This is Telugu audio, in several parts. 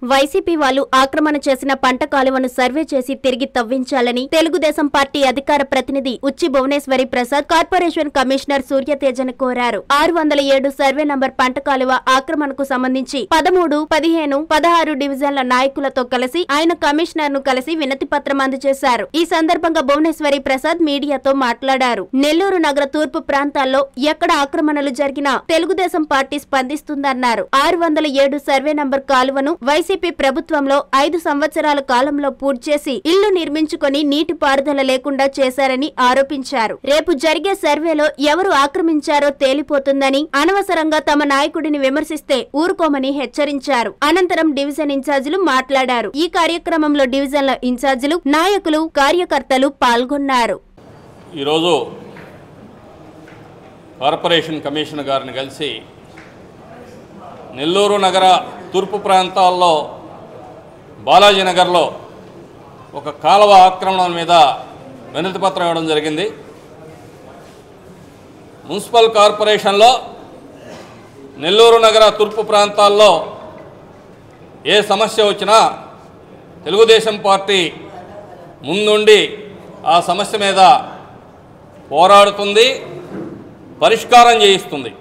వైసీపీ వాళ్ళు ఆక్రమణ చేసిన పంట కాలువను సర్వే చేసి తిరిగి తవ్వించాలని తెలుగుదేశం పార్టీ అధికార ప్రతినిధి ఉచ్చి భువనేశ్వరి ప్రసాద్ కార్పొరేషన్ కమిషనర్ సూర్యతేజను కోరారు ఆరు వందల ఏడు సర్వే నంబర్ పంట కాలువ ఆక్రమణకు సంబంధించి పదమూడు పదిహేను పదహారు డివిజన్ల నాయకులతో కలిసి ఆయన కమిషనర్ ను కలిసి వినతి పత్రం అందజేశారు ఈ సందర్భంగా భువనేశ్వరి ప్రసాద్ మీడియాతో మాట్లాడారు నెల్లూరు నగర తూర్పు ప్రాంతాల్లో ఎక్కడ ఆక్రమణలు జరిగినా తెలుగుదేశం పార్టీ స్పందిస్తుందన్నారు ఆరు వందల ఏడు సర్వే నంబర్ కాలువను వైసీపీ ప్రభుత్వంలో ఐదు సంవత్సరాల కాలంలో పూర్తి చేసి ఇళ్లు నిర్మించుకొని నీటి పారుదల లేకుండా చేశారని ఆరోపించారు రేపు జరిగే సర్వేలో ఎవరు ఆక్రమించారో తేలిపోతుందని అనవసరంగా తమ నాయకుడిని విమర్శిస్తే ఊరుకోమని హెచ్చరించారు అనంతరం డివిజన్ ఇన్ఛార్జీలు మాట్లాడారు ఈ కార్యక్రమంలో డివిజన్ల ఇన్ఛార్జీలు నాయకులు కార్యకర్తలు పాల్గొన్నారు ఈరోజు కార్పొరేషన్ కమిషనర్ గారిని కలిసి నెల్లూరు నగర తూర్పు ప్రాంతాల్లో బాలాజీ నగర్లో ఒక కాలువ ఆక్రమణ మీద వినతి పత్రం ఇవ్వడం జరిగింది మున్సిపల్ కార్పొరేషన్లో నెల్లూరు నగర తూర్పు ప్రాంతాల్లో ఏ సమస్య వచ్చినా తెలుగుదేశం పార్టీ ముందుండి ఆ సమస్య మీద పోరాడుతుంది పరిష్కారం చేయిస్తుంది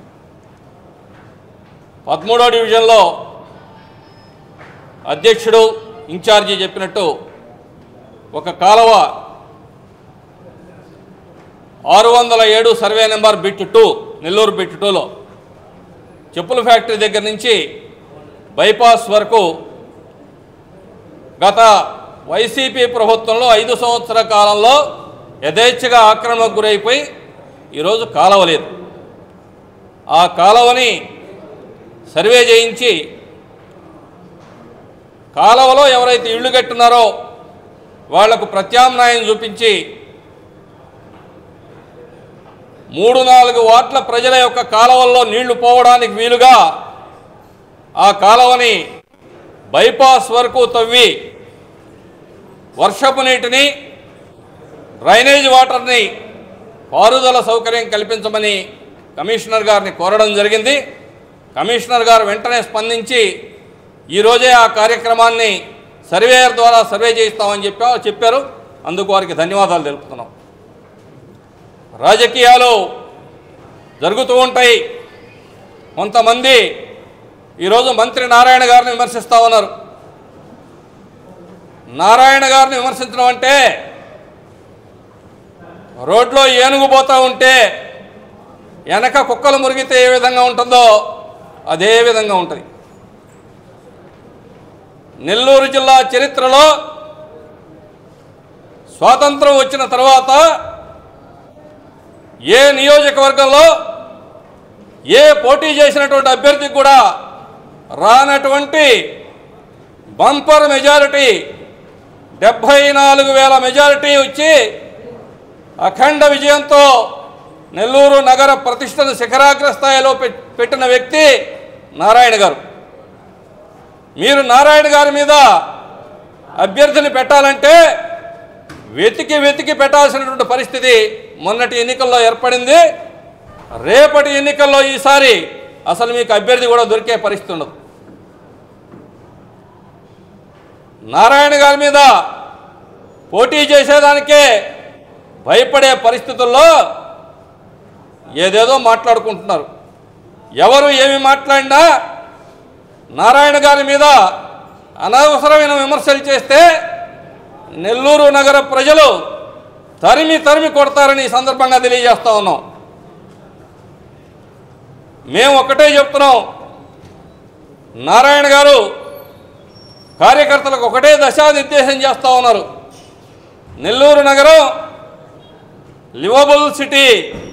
పదమూడో డివిజన్లో అధ్యక్షుడు ఇన్ఛార్జి చెప్పినట్టు ఒక కాలువ ఆరు వందల ఏడు survey number bit two Nellore bit టూలో చెప్పుల ఫ్యాక్టరీ దగ్గర నుంచి బైపాస్ వరకు గత వైసీపీ ప్రభుత్వంలో ఐదు సంవత్సరాల కాలంలో యథేచ్ఛగా ఆక్రమణకు గురైపోయి ఈరోజు కాలువ లేదు ఆ కాలువని సర్వే చేయించి కాలువలో ఎవరైతే ఇళ్ళు కట్టున్నారో వాళ్లకు ప్రత్యామ్నాయం చూపించి మూడు నాలుగు వాట్ల ప్రజల యొక్క కాలువల్లో నీళ్లు పోవడానికి వీలుగా ఆ కాలువని బైపాస్ వరకు తవ్వి వర్షపు నీటిని డ్రైనేజ్ వాటర్ని పారుదల సౌకర్యం కల్పించమని కమిషనర్ గారిని కోరడం జరిగింది కమిషనర్ గారు వెంటనే స్పందించి ఈరోజే ఆ కార్యక్రమాన్ని సర్వేయర్ ద్వారా సర్వే చేయిస్తామని చెప్పా చెప్పారు అందుకు వారికి ధన్యవాదాలు తెలుపుతున్నాం రాజకీయాలు జరుగుతూ ఉంటాయి కొంతమంది ఈరోజు మంత్రి నారాయణ గారిని విమర్శిస్తూ ఉన్నారు నారాయణ గారిని విమర్శించడం అంటే రోడ్లో ఏనుగు పోతూ ఉంటే వెనక కుక్కలు మురిగితే ఏ విధంగా ఉంటుందో అదే విధంగా ఉంటుంది నెల్లూరు జిల్లా చరిత్రలో స్వాతంత్రం వచ్చిన తర్వాత ఏ నియోజకవర్గంలో ఏ పోటీ చేసినటువంటి అభ్యర్థికి కూడా రానటువంటి బంపర్ మెజారిటీ డెబ్భై నాలుగు వేల మెజారిటీ వచ్చి అఖండ విజయంతో నెల్లూరు నగర ప్రతిష్టను శిఖరాగ్ర స్థాయిలో పెట్- పెట్టిన వ్యక్తి నారాయణ గారు మీరు నారాయణ గారి మీద అభ్యర్థిని పెట్టాలంటే వెతికి వెతికి పెట్టాల్సినటువంటి పరిస్థితి మొన్నటి ఎన్నికల్లో ఏర్పడింది రేపటి ఎన్నికల్లో ఈసారి అసలు మీకు అభ్యర్థి కూడా దొరికే పరిస్థితి ఉండదు నారాయణ గారి మీద పోటీ చేసేదానికే భయపడే పరిస్థితుల్లో ఏదేదో మాట్లాడుకుంటున్నారు ఎవరు ఏమి మాట్లాడినా నారాయణ గారి మీద అనవసరమైన విమర్శలు చేస్తే నెల్లూరు నగర ప్రజలు తరిమి తరిమి కొడతారని ఈ సందర్భంగా తెలియజేస్తా ఉన్నాం మేము ఒకటే చెప్తున్నాం నారాయణ గారు కార్యకర్తలకు ఒకటే దశానిర్దేశం చేస్తూ ఉన్నారు నెల్లూరు నగరం లివబుల్ సిటీ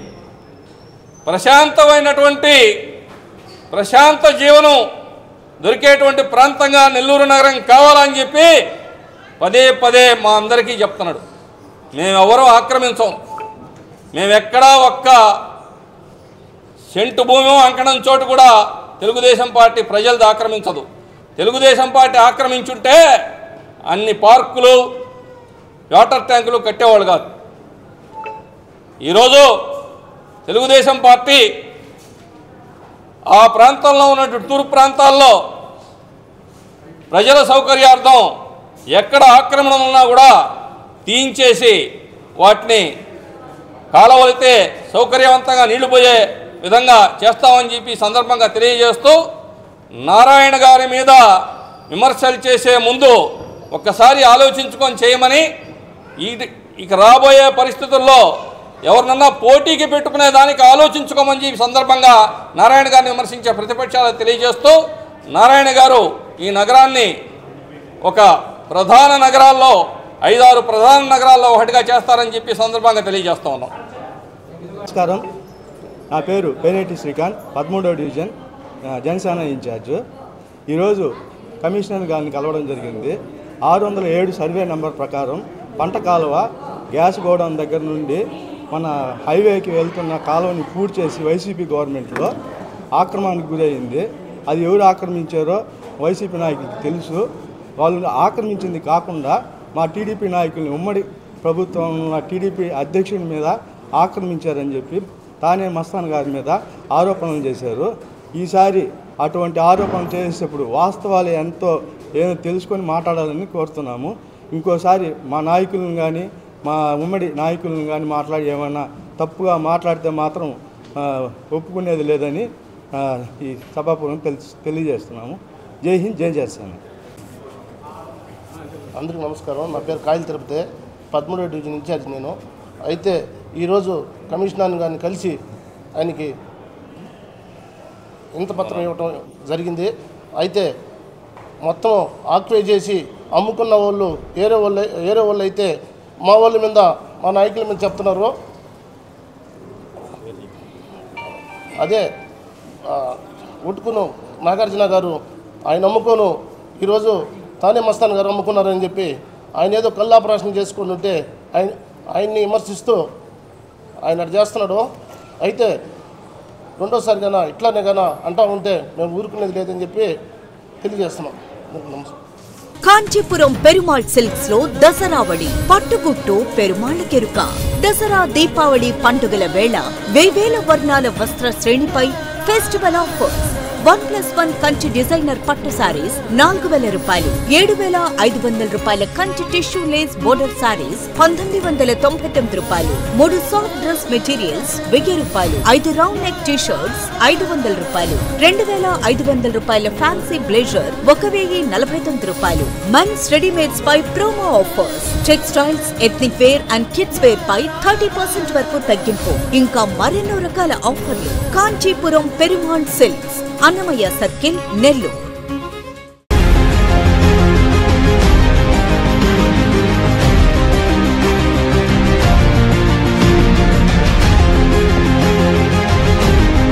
ప్రశాంతమైనటువంటి ప్రశాంత జీవనం దొరికేటువంటి ప్రాంతంగా నెల్లూరు నగరం కావాలని చెప్పి పదే పదే మా అందరికీ చెప్తున్నాడు మేమెవరూ ఆక్రమించం మేమెక్కడా ఒక్క సెంటు భూమి అంకణం చోటు కూడా తెలుగుదేశం పార్టీ ప్రజలది ఆక్రమించదు తెలుగుదేశం పార్టీ ఆక్రమించుంటే అన్ని పార్కులు వాటర్ ట్యాంకులు కట్టేవాళ్ళు కాదు ఈరోజు తెలుగుదేశం పార్టీ ఆ ప్రాంతంలో ఉన్నటువంటి తూర్పు ప్రాంతాల్లో ప్రజల సౌకర్యార్థం ఎక్కడ ఆక్రమణ ఉన్నా కూడా తీయించేసి వాటిని కాలవలితే సౌకర్యవంతంగా నీళ్లు పోయే విధంగా చేస్తామని చెప్పి ఈ సందర్భంగా తెలియజేస్తూ నారాయణ గారి మీద విమర్శలు చేసే ముందు ఒక్కసారి ఆలోచించుకొని చేయమని ఇది ఇక రాబోయే పరిస్థితుల్లో ఎవరినన్నా పోటీకి పెట్టుకునే దానికి ఆలోచించుకోమని చెప్పి సందర్భంగా నారాయణ గారిని విమర్శించే ప్రతిపక్షాలకు తెలియజేస్తూ నారాయణ గారు ఈ నగరాన్ని ఒక ప్రధాన నగరాల్లో ఐదారు ప్రధాన నగరాల్లో ఒకటిగా చేస్తారని చెప్పి ఈ సందర్భంగా తెలియజేస్తా ఉన్నాం నమస్కారం నా పేరు పేనేటి శ్రీకాంత్ పదమూడవ డివిజన్ ఆ, జనసేన ఇన్ఛార్జ్ ఈరోజు కమిషనర్ గారిని కలవడం జరిగింది ఆరు వందల ఏడు సర్వే నెంబర్ ప్రకారం పంట కాలువ గ్యాస్ గోడౌన్ దగ్గర నుండి మన హైవేకి వెళ్తున్న కాలువని పూర్తి చేసి వైసీపీ గవర్నమెంట్లో ఆక్రమణకు గురైంది అది ఎవరు ఆక్రమించారో వైసీపీ నాయకులకు తెలుసు వాళ్ళు ఆక్రమించింది కాకుండా మా టీడీపీ నాయకుల్ని ఉమ్మడి ప్రభుత్వం ఉన్న టీడీపీ అధ్యక్షుడి మీద ఆక్రమించారని చెప్పి తానే మస్తాన్ గారి మీద ఆరోపణలు చేశారు ఈసారి అటువంటి ఆరోపణలు చేసేటప్పుడు వాస్తవాలు ఎంతో ఏదో తెలుసుకొని మాట్లాడాలని కోరుతున్నాము ఇంకోసారి మా నాయకులను కానీ మా ఉమ్మడి నాయకులను కానీ మాట్లాడి ఏమైనా తప్పుగా మాట్లాడితే మాత్రం ఆ, ఒప్పుకునేది లేదని ఆ, ఈ సభాపూర్వం తెలుసు తెలియజేస్తున్నాము జై హింద్ జై జనసేన అందరికీ నమస్కారం నా పేరు కాయలు తిరుపతి పదమూడో డివిజన్ ఇన్ఛార్జ్ నేను అయితే ఈరోజు కమిషనర్ గారిని కలిసి ఆయనకి ఇంత పత్రం ఇవ్వటం జరిగింది అయితే మొత్తం ఆక్యుపై చేసి అమ్ముకున్న వాళ్ళు ఏరే వాళ్ళు ఏరే వాళ్ళు అయితే మా వాళ్ళ మీద మా నాయకుల మీద చెప్తున్నారు అదే ఆ, ఉట్టుకును నాగార్జున గారు ఆయన అమ్ముకోను ఈరోజు తానే మస్తాన్ గారు అమ్ముకున్నారని చెప్పి ఆయన ఏదో కళ్ళు ఆపరేషన్ చేసుకుని ఉంటే ఆయన ఆయన్ని విమర్శిస్తూ ఆయన అటు చేస్తున్నాడు అయితే రెండోసారి గానా ఇట్లానే గానా అంటా ఉంటే మేము ఊరుకునేది లేదని చెప్పి తెలియజేస్తున్నాం నమస్కారం కాంచీపురం పెరుమాళ్ సిల్క్స్ లో దసరావళి పట్టుగుట్టు పెరుమాళ్ కెరుక దసరా దీపావళి పండుగల వేళ వేవేల వర్ణాల వస్త్ర శ్రేణిపై festival offers one plus one Kanchi designer పట్టు సారీస్ నాలుగు వేల రూపాయలు ఏడు వేల ఐదు వందల రూపాయల Kanchi tissue lace border saris పంతొమ్మిది వందల తొంభై తొమ్మిది రూపాయలు మూడు సాఫ్ట్ డ్రెస్ మెటీరియల్స్ వెయ్యి రూపాయలు ఐదు రౌండ్ నెక్ టీ షర్ట్స్ ఐదు వందల రూపాయలు రెండు వేల ఐదు వందల రూపాయల ఫ్యాన్సీ బ్లేజర్ ఒక వెయ్యి నలభై తొమ్మిది రూపాయలు మెన్స్ రెడీమేడ్స్ పై promo offers textiles ethnic wear and kids wear పై థర్టీ పర్సెంట్ వరకు తగ్గింపు ఇంకా మరెన్నో రకాల ఆఫర్లు కాంచీపురం పెరుమాళ్ సిల్క్స్ అన్నమయ్య సర్కిల్ నెల్లూరు